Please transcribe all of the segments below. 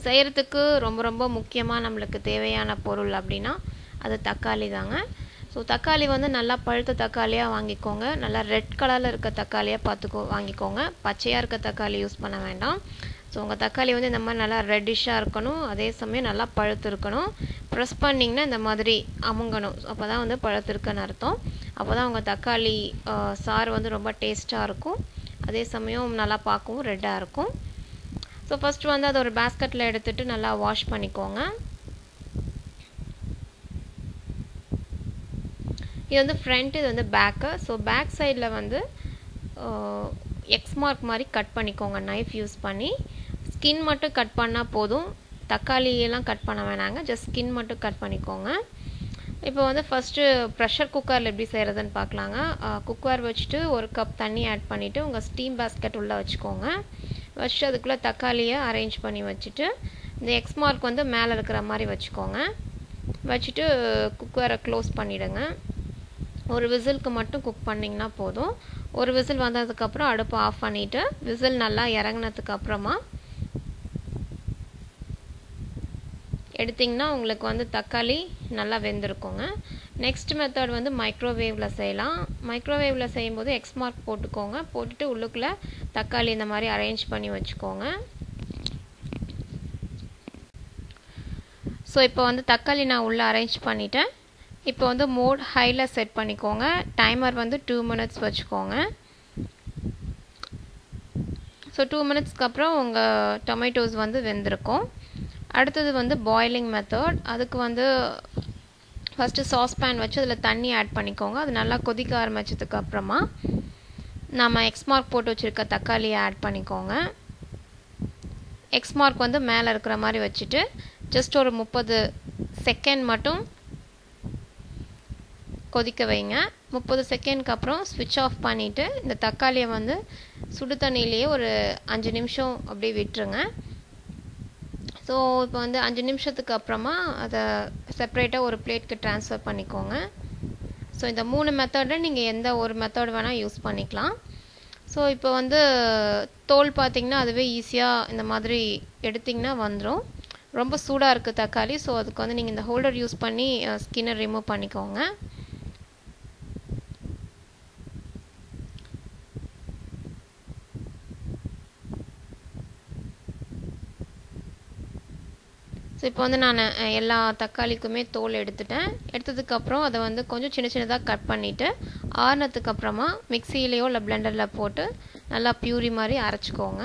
செய்கிறதுக்கு ரொம்ப ரொம்ப முக்கியமாக நம்மளுக்கு தேவையான பொருள் அப்படின்னா அது தக்காளி தாங்க ஸோ தக்காளி வந்து நல்லா பழுத்த தக்காளியாக வாங்கிக்கோங்க நல்லா ரெட் கலரில் இருக்க தக்காளியாக பார்த்துக்கோ வாங்கிக்கோங்க பச்சையாக இருக்க தக்காளி யூஸ் பண்ண வேண்டாம் ஸோ உங்கள் தக்காளி வந்து இந்த மாதிரி நல்லா ரெட்டிஷாக இருக்கணும் அதே சமயம் நல்லா பழுத்து இருக்கணும் ப்ரெஸ் பண்ணிங்கன்னா இந்த மாதிரி அமுங்கணும் அப்போ தான் வந்து பழுத்திருக்குன்னு அர்த்தம் அப்போ தான் உங்கள் தக்காளி சாறு வந்து ரொம்ப டேஸ்ட்டாக இருக்கும் அதே சமயம் நல்லா பார்க்கவும் ரெட்டாக இருக்கும் ஸோ ஃபஸ்ட்டு வந்து அதை ஒரு பேஸ்கெட்டில் எடுத்துகிட்டு நல்லா வாஷ் பண்ணிக்கோங்க இது வந்து ஃப்ரண்ட் இது வந்து பேக்கு ஸோ பேக் சைடில் வந்து எக்ஸ் மார்க் மாதிரி கட் பண்ணிக்கோங்க நைஃப் யூஸ் பண்ணி ஸ்கின் மட்டும் கட் பண்ணால் போதும் தக்காளியெல்லாம் கட் பண்ண வேணாங்க ஜஸ்ட் ஸ்கின் மட்டும் கட் பண்ணிக்கோங்க இப்போ வந்து ஃபஸ்ட்டு ப்ரெஷர் குக்கரில் எப்படி செய்கிறதுன்னு பார்க்கலாங்க குக்கர் வச்சுட்டு ஒரு கப் தண்ணி ஆட் பண்ணிவிட்டு உங்கள் ஸ்டீம் பேஸ்கெட் உள்ளே வச்சுக்கோங்க வச்சுட்டு அதுக்குள்ளே தக்காளியை அரேஞ்ச் பண்ணி வச்சுட்டு இந்த எக்ஸ் மார்க் வந்து மேலே இருக்கிற மாதிரி வச்சுக்கோங்க வச்சுட்டு குக்கரை க்ளோஸ் பண்ணிவிடுங்க ஒரு விசிலுக்கு மட்டும் குக் பண்ணிங்கன்னா போதும் ஒரு விசில் வந்ததுக்கப்புறம் அடுப்பை ஆஃப் பண்ணிவிட்டு விசில் நல்லா இறங்கினதுக்கு அப்புறமா எடுத்திங்கன்னா உங்களுக்கு வந்து தக்காளி நல்லா வெந்திருக்குங்க நெக்ஸ்ட் மெத்தட் வந்து மைக்ரோவேவில் செய்யலாம் மைக்ரோவேவில் செய்யும்போது எக்ஸ் மார்க் போட்டுக்கோங்க போட்டுட்டு உள்ளுக்குள்ளே தக்காளி இந்த மாதிரி அரேஞ்ச் பண்ணி வச்சுக்கோங்க ஸோ இப்போ வந்து தக்காளி நான் உள்ளே அரேஞ்ச் பண்ணிட்டேன் இப்போ வந்து மோட் ஹையில் செட் பண்ணிக்கோங்க டைமர் வந்து டூ மினிட்ஸ் வச்சுக்கோங்க ஸோ டூ மினிட்ஸ்க்கு அப்புறம் உங்கள் டொமேட்டோஸ் வந்து வெந்திருக்கும் அடுத்தது வந்து பாயிலிங் மெத்தட் அதுக்கு வந்து ஃபஸ்ட்டு சாஸ்பேன் வச்சு அதில் தண்ணி ஆட் பண்ணிக்கோங்க அது நல்லா கொதிக்க ஆரம்பிச்சதுக்கு அப்புறமா நம்ம எக்ஸ் மார்க் போட்டு வச்சுருக்க தக்காளியை ஆட் பண்ணிக்கோங்க எக்ஸ் மார்க் வந்து மேலே இருக்கிற மாதிரி வச்சுட்டு ஜஸ்ட் ஒரு முப்பது செகண்ட் மட்டும் கொதிக்க வைங்க முப்பது செகண்ட்க்கு அப்புறம் ஸ்விட்ச் ஆஃப் பண்ணிவிட்டு இந்த தக்காளியை வந்து சுடு தண்ணியிலேயே ஒரு அஞ்சு நிமிஷம் அப்படியே விட்டுருங்க ஸோ இப்போ வந்து அஞ்சு நிமிஷத்துக்கு அப்புறமா அதை செப்ரேட்டாக ஒரு பிளேட்க்கு ட்ரான்ஸ்ஃபர் பண்ணிக்கோங்க ஸோ இந்த மூணு மெத்தடில் நீங்கள் எந்த ஒரு மெத்தட் வேணால் யூஸ் பண்ணிக்கலாம் ஸோ இப்போ வந்து தோல் பார்த்திங்கன்னா அதுவே ஈஸியாக இந்த மாதிரி எடுத்திங்கன்னா வந்துடும் ரொம்ப சூடாக இருக்குது தக்காளி ஸோ அதுக்கு வந்து நீங்கள் இந்த ஹோல்டர் யூஸ் பண்ணி ஸ்கின்னை ரிமூவ் பண்ணிக்கோங்க ஸோ இப்போ வந்து நான் எல்லா தக்காளிக்குமே தோல் எடுத்துட்டேன் எடுத்ததுக்கப்புறம் அதை வந்து கொஞ்சம் சின்ன சின்னதாக கட் பண்ணிவிட்டு ஆறுனதுக்கு அப்புறமா மிக்சியிலையோ இல்லை பிளெண்டரில் போட்டு நல்லா பியூரி மாதிரி அரைச்சிக்கோங்க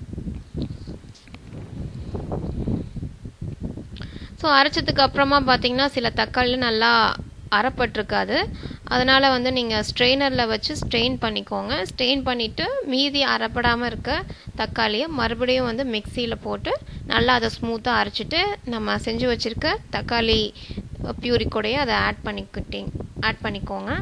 ஸோ அரைச்சதுக்கு அப்புறமா பார்த்தீங்கன்னா சில தக்காளி நல்லா அரைப்பட்டிருக்காது அதனால் வந்து நீங்கள் ஸ்ட்ரெயினரில் வச்சு ஸ்ட்ரெயின் பண்ணிக்கோங்க ஸ்ட்ரெயின் பண்ணிவிட்டு மீதி அரைப்படாமல் இருக்க தக்காளியை மறுபடியும் வந்து மிக்சியில் போட்டு நல்லா அதை ஸ்மூத்தாக அரைச்சிட்டு நம்ம செஞ்சு வச்சுருக்க தக்காளி பியூரி கூடயே அதை ஆட் பண்ணிக்கிட்டிங் ஆட் பண்ணிக்கோங்க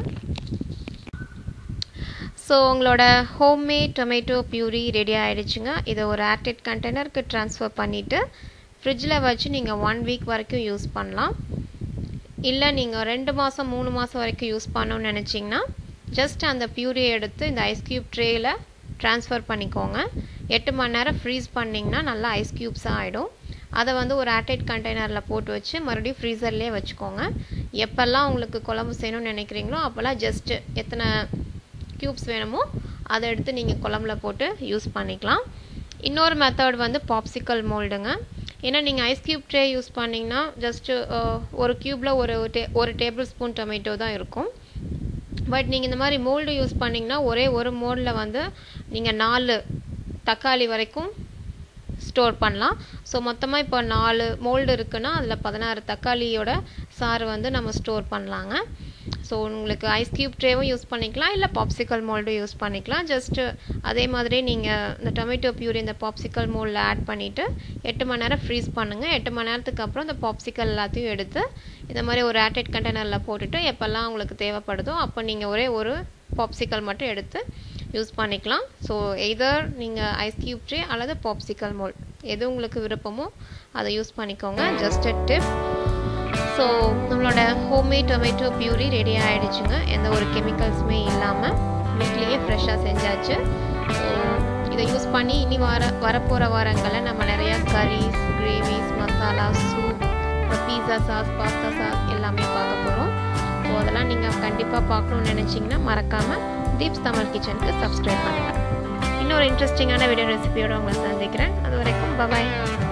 ஸோ உங்களோட ஹோம்மேட் டொமேட்டோ பியூரி ரெடி ஆகிடுச்சுங்க இதை ஒரு ஏர்டெட் கண்டெய்னருக்கு ட்ரான்ஸ்ஃபர் பண்ணிவிட்டு ஃப்ரிட்ஜில் வச்சு நீங்கள் ஒன் வீக் வரைக்கும் யூஸ் பண்ணலாம் இல்லை நீங்கள் ரெண்டு மாதம் மூணு மாதம் வரைக்கும் யூஸ் பண்ணணும்னு நினச்சிங்கன்னா ஜஸ்ட் அந்த பியூரியை எடுத்து இந்த ஐஸ் க்யூப் ட்ரேயில் ட்ரான்ஸ்ஃபர் பண்ணிக்கோங்க எட்டு மணி நேரம் ஃப்ரீஸ் பண்ணிங்கன்னா நல்லா ஐஸ் க்யூப்ஸாக ஆகிடும் அதை வந்து ஒரு ஏர்டைட் கண்டெய்னரில் போட்டு வச்சு மறுபடியும் ஃப்ரீசர்லேயே வச்சுக்கோங்க எப்போல்லாம் உங்களுக்கு குழம்பு செய்யணும்னு நினைக்கிறீங்களோ அப்போல்லாம் ஜஸ்ட்டு எத்தனை க்யூப்ஸ் வேணுமோ அதை எடுத்து நீங்கள் குழம்புல போட்டு யூஸ் பண்ணிக்கலாம் இன்னொரு மெத்தட் வந்து பாப்சிக்கல் மோல்டுங்க ஏன்னா நீங்கள் ஐஸ் க்யூப் ட்ரே யூஸ் பண்ணிங்கன்னா ஜஸ்ட்டு ஒரு க்யூப்பில் ஒரு டே ஒரு டேபிள் ஸ்பூன் டொமேட்டோ தான் இருக்கும் பட் நீங்கள் இந்த மாதிரி மோல்டு யூஸ் பண்ணிங்கன்னா ஒரே ஒரு மோல்டில் வந்து நீங்கள் நாலு தக்காளி வரைக்கும் ஸ்டோர் பண்ணலாம் ஸோ மொத்தமாக இப்போ நாலு மோல்டு இருக்குன்னா அதில் பதினாறு தக்காளியோட சாறு வந்து நம்ம ஸ்டோர் பண்ணலாங்க ஸோ உங்களுக்கு ஐஸ் க்யூப் ட்ரேவும் யூஸ் பண்ணிக்கலாம் இல்லை பாப்சிக்கல் மோல்டும் யூஸ் பண்ணிக்கலாம் ஜஸ்ட்டு அதே மாதிரி நீங்கள் இந்த டொமேட்டோ பியூரி இந்த பாப்சிக்கல் மோல்டில் ஆட் பண்ணிவிட்டு எட்டு மணி நேரம் ஃப்ரீஸ் பண்ணுங்கள் எட்டு மணி நேரத்துக்கு அப்புறம் இந்த பாப்சிக்கல் எல்லாத்தையும் எடுத்து இந்த மாதிரி ஒரு ஏர்டைட் கண்டெய்னரில் போட்டுட்டு எப்போல்லாம் உங்களுக்கு தேவைப்படுதோ அப்போ நீங்கள் ஒரே ஒரு பாப்சிக்கல் மட்டும் எடுத்து யூஸ் பண்ணிக்கலாம் ஸோ எதர் நீங்கள் ஐஸ் க்யூப் ட்ரே அல்லது பாப்சிக்கல் மோல்ட் எது உங்களுக்கு விருப்பமோ அதை யூஸ் பண்ணிக்கோங்க ஜஸ்ட் அ டிப் ஸோ நம்மளோட ஹோம்மேட் டொமேட்டோ பியூரி ரெடி ஆகிடுச்சுங்க எந்த ஒரு கெமிக்கல்ஸுமே இல்லாமல் வீட்லேயே ஃப்ரெஷ்ஷாக செஞ்சாச்சு ஸோ இதை யூஸ் பண்ணி இனி வர வரப்போகிற வாரங்களில் நம்ம நிறையா curries gravies masala soup pizza sauce pasta sauce எல்லாமே பார்க்க போகிறோம் ஸோ அதெல்லாம் நீங்கள் கண்டிப்பாக பார்க்கணுன்னு நினச்சிங்கன்னா மறக்காமல் தீப்ஸ் தமிழ் கிச்சனுக்கு சப்ஸ்கிரைப் பண்ணுங்கள் இன்னொரு இன்ட்ரெஸ்டிங்கான வீடியோ ரெசிபியோட உங்களை சந்திக்கிறேன் அது வரைக்கும் பபாய்